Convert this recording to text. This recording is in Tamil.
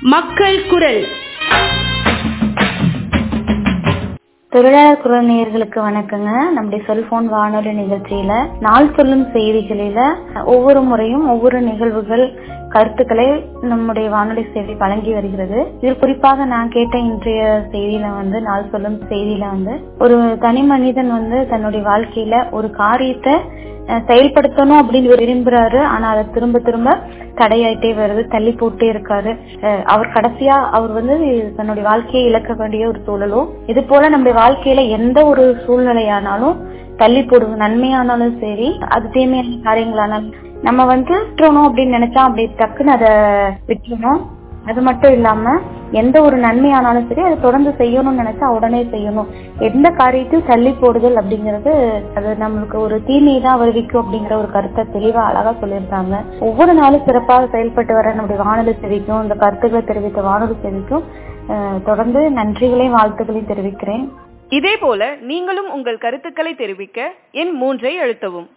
மக்கள் குரல் தொழிலாளர் குரல் நேயர்களுக்கு வணக்கங்க நம்முடைய செல்போன் வானொலி நிகழ்ச்சியில நாள் சொல்லும் செய்திகளில ஒவ்வொரு முறையும் ஒவ்வொரு நிகழ்வுகள் கருத்துக்களை நம்முடைய வானொலி சேவை வழங்கி வருகிறது இதில் குறிப்பாக நான் கேட்ட இன்றைய செய்தியில வந்து நாள் சொல்லும் செய்தியில வந்து ஒரு தனி மனிதன் வந்து தன்னுடைய வாழ்க்கையில ஒரு காரியத்தை அஹ், செயல்படுத்தணும் அப்படின்னு விரும்புறாரு ஆனா அதை திரும்ப திரும்ப தடையாயிட்டே வருது தள்ளி போட்டே இருக்காரு அஹ், அவர் கடைசியா அவர் வந்து தன்னுடைய வாழ்க்கையை இழக்க வேண்டிய ஒரு சூழலும் இது போல நம்முடைய வாழ்க்கையில எந்த ஒரு சூழ்நிலையானாலும் தள்ளி போடுவது நன்மையானாலும் சரி அது தீமையான காரியங்களானாலும் நம்ம வந்து விட்டுறணும் அப்படின்னு நினைச்சா அப்படி டக்குன்னு அதை விட்டுறணும் அது மட்டும் இல்லாம எந்த ஒரு நன்மையானாலும் சரி அதை தொடர்ந்து செய்யணும்னு நினைச்சா உடனே செய்யணும் எந்த காரியத்தையும் தள்ளி போடுதல் அப்படிங்கிறது அது நம்மளுக்கு ஒரு தீமையை தான் வருவிக்கும் அப்படிங்கிற ஒரு கருத்தை தெளிவா அழகா சொல்லியிருந்தாங்க ஒவ்வொரு நாளும் சிறப்பாக செயல்பட்டு வர நம்முடைய வானொலி செவிக்கும் இந்த கருத்துக்களை தெரிவித்த வானொலி செவிக்கும் அஹ், தொடர்ந்து நன்றிகளையும் வாழ்த்துக்களையும் தெரிவிக்கிறேன் இதேபோல நீங்களும் உங்கள் கருத்துக்களை தெரிவிக்க எண் மூன்றை அழுத்தவும்